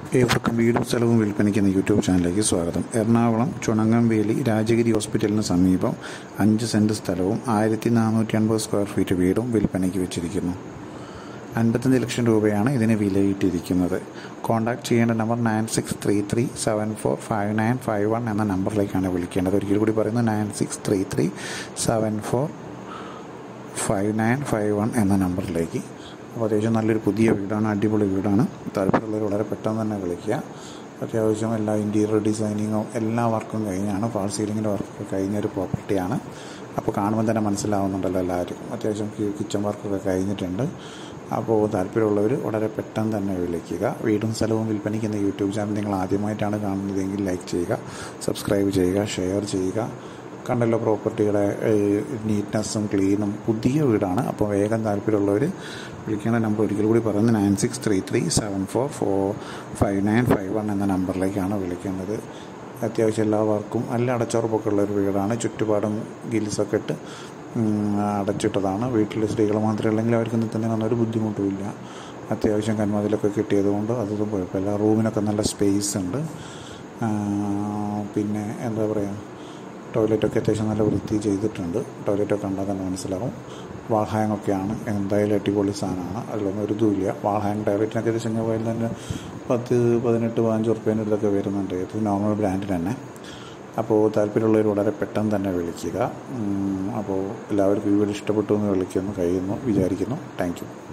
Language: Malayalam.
ഏവർക്കും വീടും സ്ഥലവും വിൽപ്പനയ്ക്കുന്ന യൂട്യൂബ് ചാനലിലേക്ക് സ്വാഗതം എറണാകുളം ചുണങ്ങംവേലി രാജഗിരി ഹോസ്പിറ്റലിന് സമീപം അഞ്ച് സെൻറ്റ് സ്ഥലവും ആയിരത്തി നാനൂറ്റി അൻപത് സ്ക്വയർ ഫീറ്റ് വീടും വിൽപ്പനയ്ക്ക് വെച്ചിരിക്കുന്നു അൻപത്തഞ്ച് ലക്ഷം രൂപയാണ് ഇതിന് വിലയിട്ടിരിക്കുന്നത് കോൺടാക്ട് ചെയ്യേണ്ട number nine six three three seven four five nine five one എന്ന നമ്പറിലേക്കാണ് വിളിക്കേണ്ടത് ഒരിക്കൽ കൂടി പറയുന്നത് nine six three three seven four five nine five one എന്ന നമ്പറിലേക്ക് അപ്പോൾ അത്യാവശ്യം നല്ലൊരു പുതിയ വീടാണ് അടിപൊളി വീടാണ് താല്പര്യമുള്ളവർ വളരെ പെട്ടെന്ന് തന്നെ വിളിക്കുക അത്യാവശ്യം എല്ലാ ഇൻറ്റീരിയർ ഡിസൈനിങ്ങും എല്ലാ വർക്കും കഴിഞ്ഞാണ് ഫാൾ സീലിങ്ങിൻ്റെ വർക്ക് കഴിഞ്ഞൊരു പ്രോപ്പർട്ടിയാണ് അപ്പോൾ കാണുമ്പോൾ തന്നെ മനസ്സിലാവുന്നുണ്ടല്ലോ എല്ലാവർക്കും അത്യാവശ്യം കിച്ചൺ വർക്കൊക്കെ കഴിഞ്ഞിട്ടുണ്ട് അപ്പോൾ താല്പര്യമുള്ളവർ വളരെ പെട്ടെന്ന് തന്നെ വിളിക്കുക വീടും സ്ഥലവും വിൽപ്പനയ്ക്കുന്ന യൂട്യൂബ് ചാനൽ നിങ്ങൾ ആദ്യമായിട്ടാണ് കാണുന്നതെങ്കിൽ ലൈക്ക് ചെയ്യുക സബ്സ്ക്രൈബ് ചെയ്യുക ഷെയർ ചെയ്യുക കണ്ടല്ലോ പ്രോപ്പർട്ടിയുടെ നീറ്റ്നെസ്സും ക്ലീനും പുതിയ വീടാണ് അപ്പോൾ വേഗം താല്പര്യമുള്ളവർ വിളിക്കേണ്ട നമ്പർ ഒരിക്കൽ കൂടി പറയുന്നത് nine six three three seven four four five nine five one എന്ന നമ്പറിലേക്കാണ് വിളിക്കേണ്ടത് അത്യാവശ്യം എല്ലാ വർക്കും നല്ല അടച്ചുറപ്പൊക്കെ ഉള്ള ഒരു വീടാണ് ചുറ്റുപാടും ഗിൽസൊക്കെ ഇട്ട് അടച്ചിട്ടതാണ് വീട്ടിൽ സ്ത്രീകൾ മാത്രമേ ഉള്ളെങ്കിൽ അവർക്ക് നിൽക്കുന്നതിന് ഒരു ബുദ്ധിമുട്ടുമില്ല അത്യാവശ്യം കന്മതിലൊക്കെ കിട്ടിയത് കൊണ്ട് അതൊന്നും കുഴപ്പമില്ല റൂമിനൊക്കെ നല്ല സ്പേസ് ഉണ്ട് പിന്നെ എന്താ പറയുക ടോയ്ലറ്റൊക്കെ അത്യാവശ്യം നല്ല വൃത്തി ചെയ്തിട്ടുണ്ട് ടോയ്ലറ്റൊക്കെ കണ്ടാൽ തന്നെ മനസ്സിലാവും വാൾ ഹാങ് ഒക്കെയാണ് എന്തായാലും അടിപൊളി സാധനമാണ് അതിലൊന്നും ഒരു ഇതുമില്ല വാൾ ഹാങ് ടോയ്ലറ്റിനൊക്കെ ചെങ്ങ പോയാൽ തന്നെ പത്ത് പതിനെട്ട് പതിനഞ്ച് ഉറുപ്പ്യേൻ്റെ അടുത്തൊക്കെ വരുന്നുണ്ട് ഇത് നോർമൽ ബ്രാൻഡ് തന്നെ അപ്പോൾ താല്പര്യമുള്ളവർ വളരെ പെട്ടെന്ന് തന്നെ വിളിക്കുക അപ്പോൾ എല്ലാവർക്കും ഈ വീഡിയോ ഇഷ്ടപ്പെട്ടു എന്ന് വിളിക്കുന്നു കഴിയുന്നു വിചാരിക്കുന്നു താങ്ക്